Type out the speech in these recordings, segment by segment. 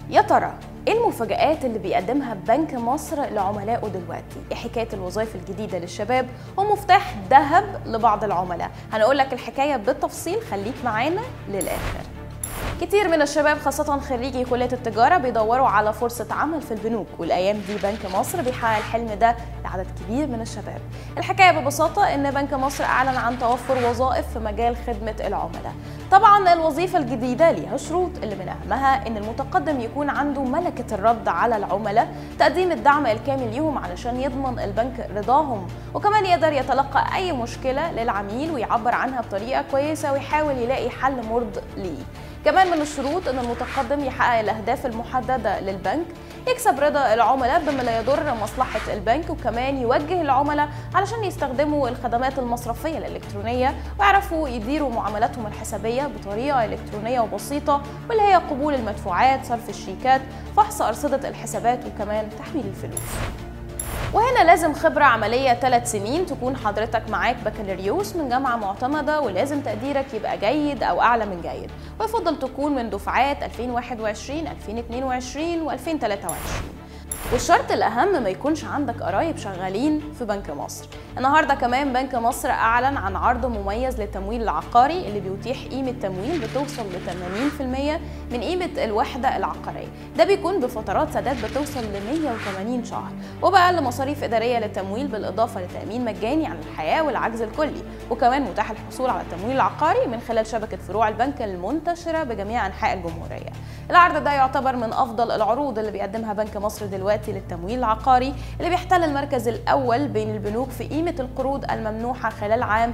يا ترى ايه المفاجآت اللي بيقدمها بنك مصر لعملائه دلوقتي؟ ايه حكاية الوظائف الجديدة للشباب ومفتاح ذهب لبعض العملاء؟ هنقول لك الحكاية بالتفصيل خليك معانا للآخر. كتير من الشباب خاصة خريجي كلية التجارة بيدوروا على فرصة عمل في البنوك والأيام دي بنك مصر بيحقق الحلم ده لعدد كبير من الشباب الحكاية ببساطة إن بنك مصر أعلن عن توفر وظائف في مجال خدمة العملاء طبعا الوظيفة الجديدة ليها شروط اللي من أهمها إن المتقدم يكون عنده ملكة الرد على العملاء تقديم الدعم الكامل ليهم علشان يضمن البنك رضاهم وكمان يقدر يتلقى أي مشكلة للعميل ويعبر عنها بطريقة كويسة ويحاول يلاقي حل مرض ليه كمان من الشروط ان المتقدم يحقق الاهداف المحدده للبنك يكسب رضا العملاء بما لا يضر مصلحه البنك وكمان يوجه العملاء علشان يستخدموا الخدمات المصرفيه الالكترونيه ويعرفوا يديروا معاملاتهم الحسابيه بطريقه الكترونيه وبسيطه واللي هي قبول المدفوعات صرف الشيكات فحص ارصده الحسابات وكمان تحويل الفلوس وهنا لازم خبرة عملية 3 سنين تكون حضرتك معاك بكالوريوس من جامعة معتمدة ولازم تقديرك يبقى جيد أو أعلى من جيد ويفضل تكون من دفعات 2021 2022 و2023 والشرط الأهم ما يكونش عندك قرايب شغالين في بنك مصر النهارده كمان بنك مصر أعلن عن عرض مميز للتمويل العقاري اللي بيتيح قيمة تمويل بتوصل ل 80% من قيمة الوحدة العقارية ده بيكون بفترات سداد بتوصل ل 180 شهر وبأقل مصاريف إدارية للتمويل بالإضافة لتأمين مجاني عن الحياة والعجز الكلي وكمان متاح الحصول على التمويل العقاري من خلال شبكة فروع البنك المنتشرة بجميع أنحاء الجمهورية العرض ده يعتبر من أفضل العروض اللي بيقدمها بنك مصر دلوقتي للتمويل العقاري اللي بيحتل المركز الأول بين البنوك في قيمة القروض الممنوحة خلال عام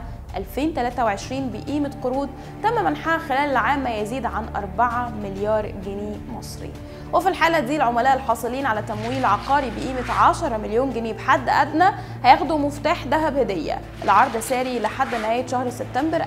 2023 بقيمة قروض تم منحها خلال العام ما يزيد عن 4 مليار جنيه مصري وفي الحالة دي العملاء الحاصلين على تمويل عقاري بقيمة 10 مليون جنيه بحد أدنى هياخدوا مفتاح ذهب هدية العرض ساري لحد نهاية شهر سبتمبر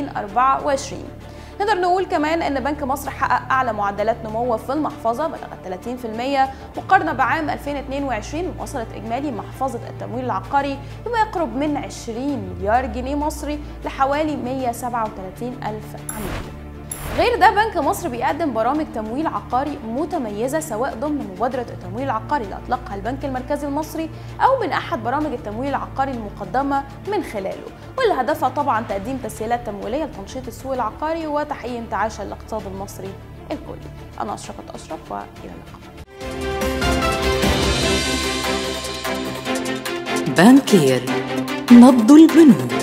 2024 نقدر نقول كمان ان بنك مصر حقق اعلى معدلات نمو في المحفظه بلغت 30% مقارنه بعام 2022 وصلت اجمالي محفظه التمويل العقاري بما يقرب من 20 مليار جنيه مصري لحوالي 137 الف عميل غير ده بنك مصر بيقدم برامج تمويل عقاري متميزه سواء ضمن مبادره التمويل العقاري اللي اطلقها البنك المركزي المصري او من احد برامج التمويل العقاري المقدمه من خلاله واللي هدفها طبعا تقديم تسهيلات تمويليه لتنشيط السوق العقاري وتحقيق انتعاش الاقتصاد المصري الكلي انا اشرفت اشرف والى اللقاء بانكير نبض البنوك